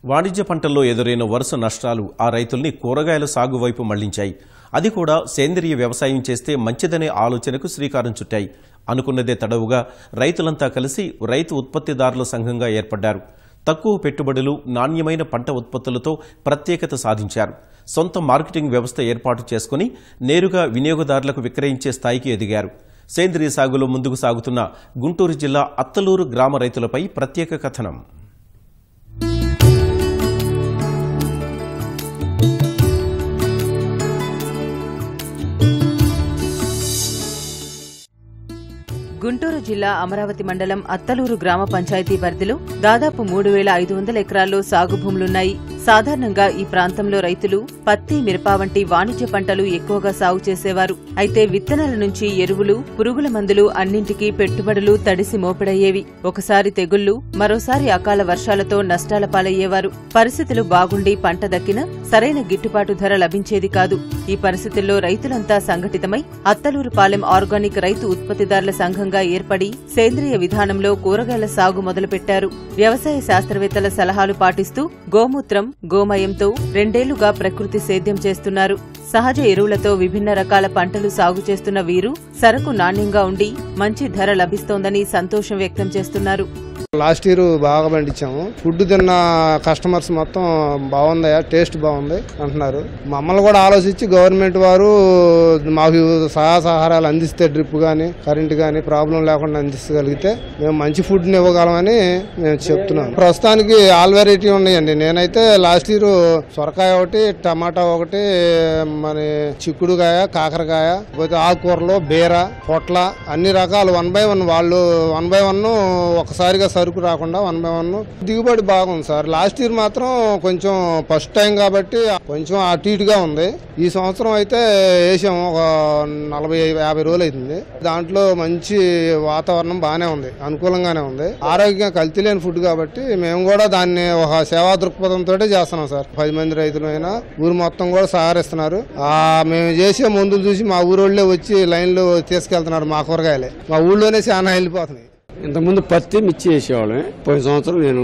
వాణిజ్య పంటల్లో ఎదురైన వరుస నష్టాలు ఆ రైతుల్ని కూరగాయల సాగు వైపు మళ్లించాయి అది కూడా సేంద్రియ వ్యవసాయం చేస్తే మంచిదనే ఆలోచనకు శ్రీకారం చుట్టాయి అనుకున్నదే తడవుగా రైతులంతా కలిసి రైతు ఉత్పత్తిదారుల సంఘంగా ఏర్పడ్డారు తక్కువ పెట్టుబడులు నాణ్యమైన పంట ఉత్పత్తులతో ప్రత్యేకత సాధించారు సొంత మార్కెటింగ్ వ్యవస్థ ఏర్పాటు చేసుకుని నేరుగా వినియోగదారులకు విక్రయించే స్థాయికి ఎదిగారు సేంద్రియ సాగులో ముందుకు సాగుతున్న గుంటూరు జిల్లా అత్తలూరు గ్రామ రైతులపై ప్రత్యేక కథనం గుంటూరు జిల్లా అమరావతి మండలం అత్తలూరు గ్రామ పంచాయతీ పరిధిలో దాదాపు మూడు వేల ఐదు వందల ఎకరాల్లో సాగు భూములున్నాయి సాధారణంగా ఈ ప్రాంతంలో రైతులు పత్తి మిరప వంటి వాణిజ్య పంటలు ఎక్కువగా సాగు చేసేవారు అయితే విత్తనాల నుంచి ఎరువులు పురుగుల మందులు అన్నింటికీ పెట్టుబడులు తడిసి మోపెడయ్యేవి ఒకసారి తెగుళ్లు మరోసారి అకాల వర్షాలతో నష్టాల పాలయ్యేవారు పరిస్థితులు బాగుండి పంట దక్కినా సరైన గిట్టుబాటు ధర లభించేది కాదు ఈ పరిస్థితుల్లో రైతులంతా సంఘటితమై అత్తలూరు పాలెం ఆర్గానిక్ రైతు ఉత్పత్తిదారుల సంఘంగా ఏర్పడి సేంద్రియ విధానంలో కూరగాయల సాగు మొదలుపెట్టారు వ్యవసాయ శాస్త్రవేత్తల సలహాలు పాటిస్తూ గోమూత్రం గోమయంతో రెండేళ్లుగా ప్రకృతి సేద్యం చేస్తున్నారు సహజ ఎరువులతో విభిన్న రకాల పంటలు సాగు చేస్తున్న వీరు సరకు నాణ్యంగా ఉండి మంచి ధర లభిస్తోందని సంతోషం వ్యక్తం చేస్తున్నారు లాస్ట్ ఇయర్ బాగా పండించాము ఫుడ్ తిన్న కస్టమర్స్ మొత్తం బాగుందయా టేస్ట్ బాగుంది అంటున్నారు మమ్మల్ని కూడా ఆలోచించి గవర్నమెంట్ వారు మాకు సహాయ సహకారాలు అందిస్తే డ్రిప్ కానీ కరెంట్ కానీ ప్రాబ్లం లేకుండా అందించగలిగితే మేము మంచి ఫుడ్ని ఇవ్వగలమని మేము చెప్తున్నాం ప్రస్తుతానికి ఆల్ వెరైటీ ఉన్నాయండి నేనైతే లాస్ట్ ఇయర్ సొరకాయ ఒకటి టమాటా ఒకటి మన చిక్కుడుకాయ కాకరకాయ పోతే ఆకుకూరలు బీర పొట్ల అన్ని రకాలు వన్ బై వన్ వాళ్ళు వన్ బై వన్ ఒకసారిగా సరుకు రాకుండా వన్ బై వన్ దిగుబడి బాగుంది సార్ లాస్ట్ ఇయర్ మాత్రం కొంచెం ఫస్ట్ టైం కాబట్టి కొంచెం అటు ఇటుగా ఉంది ఈ సంవత్సరం అయితే వేసాము ఒక నలభై యాభై రోజులు అవుతుంది దాంట్లో మంచి వాతావరణం బాగానే ఉంది అనుకూలంగానే ఉంది ఆరోగ్యం కల్తీ లేని ఫుడ్ కాబట్టి మేము కూడా దాన్ని ఒక సేవా దృక్పథంతో చేస్తున్నాం సార్ పది మంది రైతులు అయినా ఊరు మొత్తం కూడా సహకరిస్తున్నారు ఆ మేము చేసే మందులు చూసి మా ఊరోళ్ళే వచ్చి లైన్లో తీసుకెళ్తున్నారు మా కూరగాయలే మా ఊళ్ళోనే చాలా వెళ్ళిపోతున్నాయి ఇంతకుముందు పత్తి మిర్చి వేసేవాళ్ళం పోయిన సంవత్సరం నేను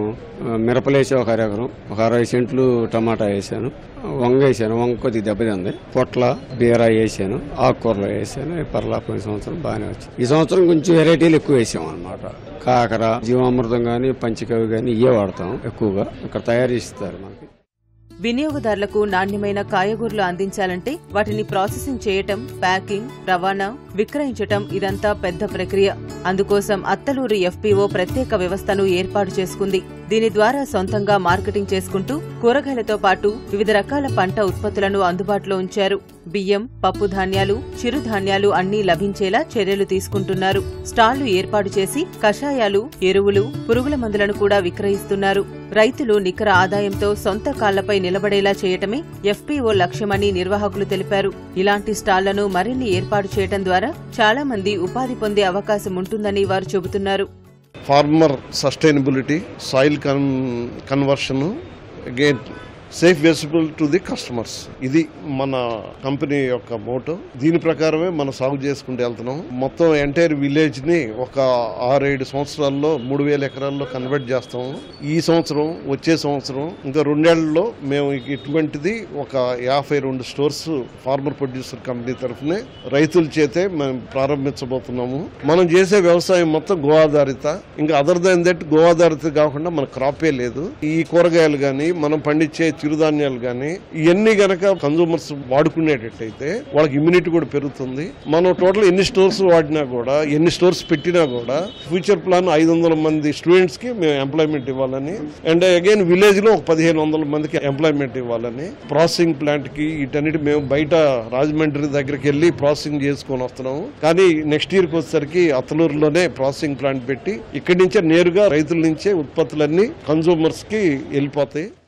ఆ, మిరపలు వేసే ఒక అరెకరం ఒక అరవై సెంట్లు టమాటా వేసాను వంగ వేసాను వంగ కొద్దిగా దెబ్బతింది పొట్ల బీర వేసాను ఆకుకూరలు వేసాను పర్లా పోయిన సంవత్సరం బాగానే వచ్చింది ఈ సంవత్సరం కొంచెం వెరైటీలు ఎక్కువ వేసాం అనమాట కాకర జీవామృతం కానీ పంచకవి కానీ ఇవే వాడతాం ఎక్కువగా ఇక్కడ తయారు చేస్తారు మనకి వినియోగదారులకు నాణ్యమైన కాయగూరలు అందించాలంటే వాటిని ప్రాసెసింగ్ చేయటం ప్యాకింగ్ రవాణా విక్రయించటం ఇదంతా పెద్ద ప్రక్రియ అందుకోసం అత్తలూరు ఎఫ్పీఓ ప్రత్యేక వ్యవస్థను ఏర్పాటు చేసుకుంది దీని ద్వారా సొంతంగా మార్కెటింగ్ చేసుకుంటూ కూరగాయలతో పాటు వివిధ రకాల పంట ఉత్పత్తులను అందుబాటులో ఉంచారు బియ్యం పప్పు ధాన్యాలు చిరుధాన్యాలు అన్నీ లభించేలా చర్యలు తీసుకుంటున్నారు స్టాళ్లు ఏర్పాటు చేసి కషాయాలు ఎరువులు పురుగుల మందులను కూడా విక్రయిస్తున్నారు రైతులు నికర ఆదాయంతో సొంత కాళ్లపై నిలబడేలా చేయటమే ఎఫ్పీఓ లక్ష్యమని నిర్వాహకులు తెలిపారు ఇలాంటి స్టాళ్లను మరిన్ని ఏర్పాటు చేయటం ద్వారా చాలా మంది ఉపాధి పొందే అవకాశం ఉంటుందని వారు చెబుతున్నారు ఫార్మర్ సస్టైనబిలిటీ సాయిల్ కన్ conversion again safe visible to the customers ఇది మన కంపెనీ యొక్క మోటో దీని ప్రకారమే మనం సాగు చేసుకుంటూ వెళ్తున్నాం మొత్తం ఎంటైర్ విలేజ్ ని ఒక ఆరేడు సంవత్సరాల్లో మూడు వేల ఎకరాల్లో కన్వర్ట్ చేస్తాం ఈ సంవత్సరం వచ్చే సంవత్సరం ఇంకా రెండేళ్లలో మేము ఇటువంటిది ఒక యాభై రెండు స్టోర్స్ ఫార్మర్ ప్రొడ్యూసర్ కంపెనీ తరఫునే రైతుల చేతే మేము ప్రారంభించబోతున్నాము మనం చేసే వ్యవసాయం మొత్తం గో ఆధారిత ఇంకా అదర్ దాన్ దట్ గో ఆధారిత కాకుండా మన క్రాపే లేదు ఈ కూరగాయలు కానీ మనం పండించే చిరుధాన్యాలు కానీ ఇవన్నీ గనక కన్సూమర్స్ వాడుకునేటట్టయితే వాళ్ళకి ఇమ్యూనిటీ కూడా పెరుగుతుంది మనం టోటల్ ఎన్ని స్టోర్స్ వాడినా కూడా ఎన్ని స్టోర్స్ పెట్టినా కూడా ఫ్యూచర్ ప్లాన్ ఐదు వందల మంది స్టూడెంట్స్ కి మేము ఎంప్లాయ్మెంట్ ఇవ్వాలని అండ్ అగైన్ విలేజ్ లో ఒక పదిహేను వందల మందికి ఎంప్లాయ్మెంట్ ఇవ్వాలని ప్రాసెసింగ్ ప్లాంట్ కి వీటన్నిటి మేము బయట రాజమండ్రి దగ్గరికి వెళ్ళి ప్రాసెసింగ్ చేసుకొని వస్తున్నాము కానీ నెక్స్ట్ ఇయర్ కి వచ్చేసరికి అతలూరులోనే ప్రాసెసింగ్ ప్లాంట్ పెట్టి ఇక్కడి నుంచే నేరుగా రైతుల నుంచే ఉత్పత్తులన్నీ కన్సూమర్స్ కి వెళ్ళిపోతాయి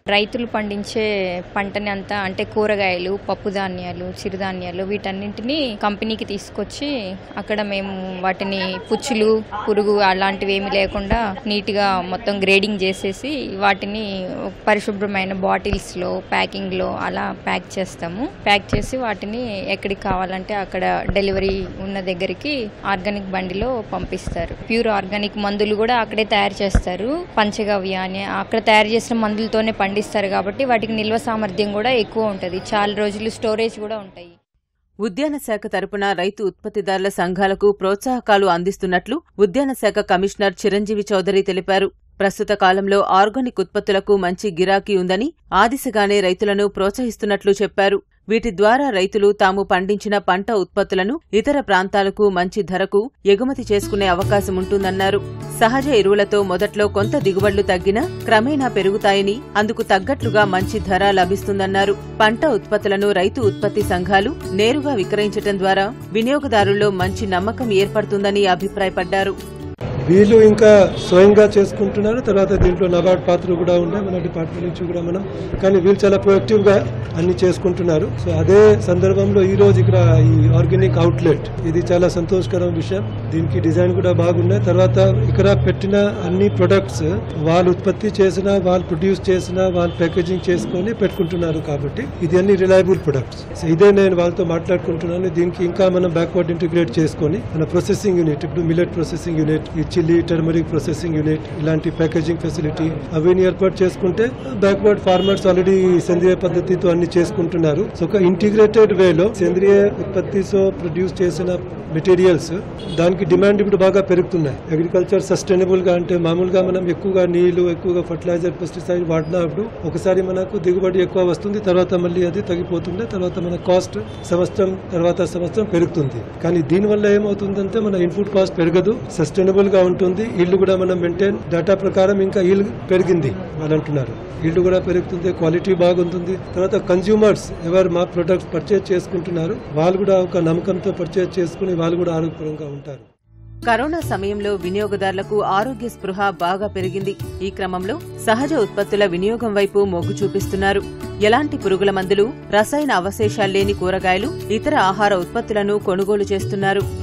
రైతులు పండించే పంటని అంతా అంటే కూరగాయలు పప్పు ధాన్యాలు చిరుధాన్యాలు వీటన్నింటినీ కంపెనీకి తీసుకొచ్చి అక్కడ మేము వాటిని పుచ్చులు పురుగు అలాంటివి ఏమి లేకుండా నీట్గా మొత్తం గ్రేడింగ్ చేసేసి వాటిని పరిశుభ్రమైన బాటిల్స్లో ప్యాకింగ్లో అలా ప్యాక్ చేస్తాము ప్యాక్ చేసి వాటిని ఎక్కడికి కావాలంటే అక్కడ డెలివరీ ఉన్న దగ్గరికి ఆర్గానిక్ బండిలో పంపిస్తారు ప్యూర్ ఆర్గానిక్ మందులు కూడా అక్కడే తయారు చేస్తారు పంచగవ్య అని అక్కడ తయారు చేసిన మందులతోనే పండిస్తారు కాబట్టి వాటికి నిల్వ సామర్థ్యం కూడా ఎక్కువ ఉంటుంది చాలా రోజులు స్టోరేజ్ కూడా ఉంటాయి ఉద్యాన శాఖ తరపున రైతు ఉత్పత్తిదారుల సంఘాలకు ప్రోత్సాహకాలు అందిస్తున్నట్లు ఉద్యాన శాఖ కమిషనర్ చిరంజీవి చౌదరి తెలిపారు ప్రస్తుత కాలంలో ఆర్గానిక్ ఉత్పత్తులకు మంచి గిరాకీ ఉందని ఆ దిశగానే రైతులను ప్రోత్సహిస్తున్నట్లు చెప్పారు వీటి ద్వారా రైతులు తాము పండించిన పంట ఉత్పత్తులను ఇతర ప్రాంతాలకు మంచి ధరకు ఎగుమతి చేసుకునే అవకాశం ఉంటుందన్నారు సహజ ఎరువులతో మొదట్లో కొంత దిగుబడులు తగ్గినా క్రమేణా పెరుగుతాయని అందుకు తగ్గట్లుగా మంచి ధర లభిస్తుందన్నారు పంట ఉత్పత్తులను రైతు ఉత్పత్తి సంఘాలు నేరుగా విక్రయించడం ద్వారా వినియోగదారుల్లో మంచి నమ్మకం ఏర్పడుతుందని అభిప్రాయపడ్డారు వీళ్ళు ఇంకా స్వయంగా చేసుకుంటున్నారు తర్వాత దీంట్లో నబార్డ్ పాత్రలు కూడా ఉన్నాయి మన డిపార్ట్మెంట్ నుంచి కూడా మనం కానీ వీళ్ళు చాలా ప్రొయాక్టివ్ గా అన్ని చేసుకుంటున్నారు సో అదే సందర్భంలో ఈ రోజు ఇక్కడ ఈ ఆర్గానిక్ అవుట్లెట్ ఇది చాలా సంతోషకరం విషయం దీనికి డిజైన్ కూడా బాగున్నాయి తర్వాత ఇక్కడ పెట్టిన అన్ని ప్రొడక్ట్స్ వాళ్ళు ఉత్పత్తి చేసిన వాళ్ళు ప్రొడ్యూస్ చేసిన వాళ్ళు ప్యాకేజింగ్ చేసుకొని పెట్టుకుంటున్నారు కాబట్టి ఇది అన్ని రిలయబుల్ ప్రొడక్ట్స్ సో ఇదే నేను వాళ్ళతో మాట్లాడుకుంటున్నాను దీనికి ఇంకా మనం బ్యాక్వర్డ్ ఇంటిగ్రేట్ చేసుకొని మన ప్రొసెసింగ్ యూనిట్ ఇప్పుడు మిలెట్ ప్రొసెసింగ్ యూనిట్ ఈ చిల్లీ టర్మరిక్ ప్రొసెసింగ్ యూనిట్ ఇలాంటి ప్యాకేజింగ్ ఫెసిలిటీ అవన్నీ ఏర్పాటు చేసుకుంటే బ్యాక్వర్డ్ ఫార్మర్స్ ఆల్రెడీ సేంద్రియ పద్ధతితో అన్ని చేసుకుంటున్నారు సో ఒక ఇంటిగ్రేటెడ్ వేలో సేంద్రియ ఉత్పత్తితో ప్రొడ్యూస్ చేసిన మెటీరియల్స్ దానికి డిమాండ్ ఇప్పుడు బాగా పెరుగుతున్నాయి అగ్రికల్చర్ సస్టైనబుల్ గా అంటే మామూలుగా మనం ఎక్కువగా నీళ్లు ఎక్కువగా ఫర్టిలైజర్ పెస్టిసైడ్ వాడినప్పుడు ఒకసారి మనకు దిగుబడి ఎక్కువ వస్తుంది తర్వాత మళ్ళీ అది తగ్గిపోతుంది తర్వాత మన కాస్ట్ సంవత్సరం తర్వాత సంవత్సరం పెరుగుతుంది కానీ దీనివల్ల ఏమవుతుందంటే మన ఇన్పుట్ కాస్ట్ పెరగదు సస్టైనబుల్ గా ఉంటుంది ఇల్లు కూడా మనం మెయింటైన్ డేటా ప్రకారం ఇంకా ఇల్లు పెరిగింది వాళ్ళు అంటున్నారు ఇల్లు కూడా పెరుగుతుంది క్వాలిటీ బాగుంటుంది తర్వాత కన్జ్యూమర్స్ ఎవరు మా ప్రొడక్ట్స్ పర్చేజ్ చేసుకుంటున్నారు వాళ్ళు కూడా ఒక నమ్మకంతో పర్చేజ్ చేసుకుని వాళ్ళు కూడా ఆరోగ్యపరంగా ఉంటారు కరోనా సమయంలో వినియోగదారులకు ఆరోగ్య స్పృహ బాగా పెరిగింది ఈ క్రమంలో సహజ ఉత్పత్తుల వినియోగం వైపు మొగ్గు చూపిస్తున్నారు ఎలాంటి పురుగుల మందులు రసాయన అవశేషాల్లేని కూరగాయలు ఇతర ఆహార ఉత్పత్తులను కొనుగోలు చేస్తున్నారు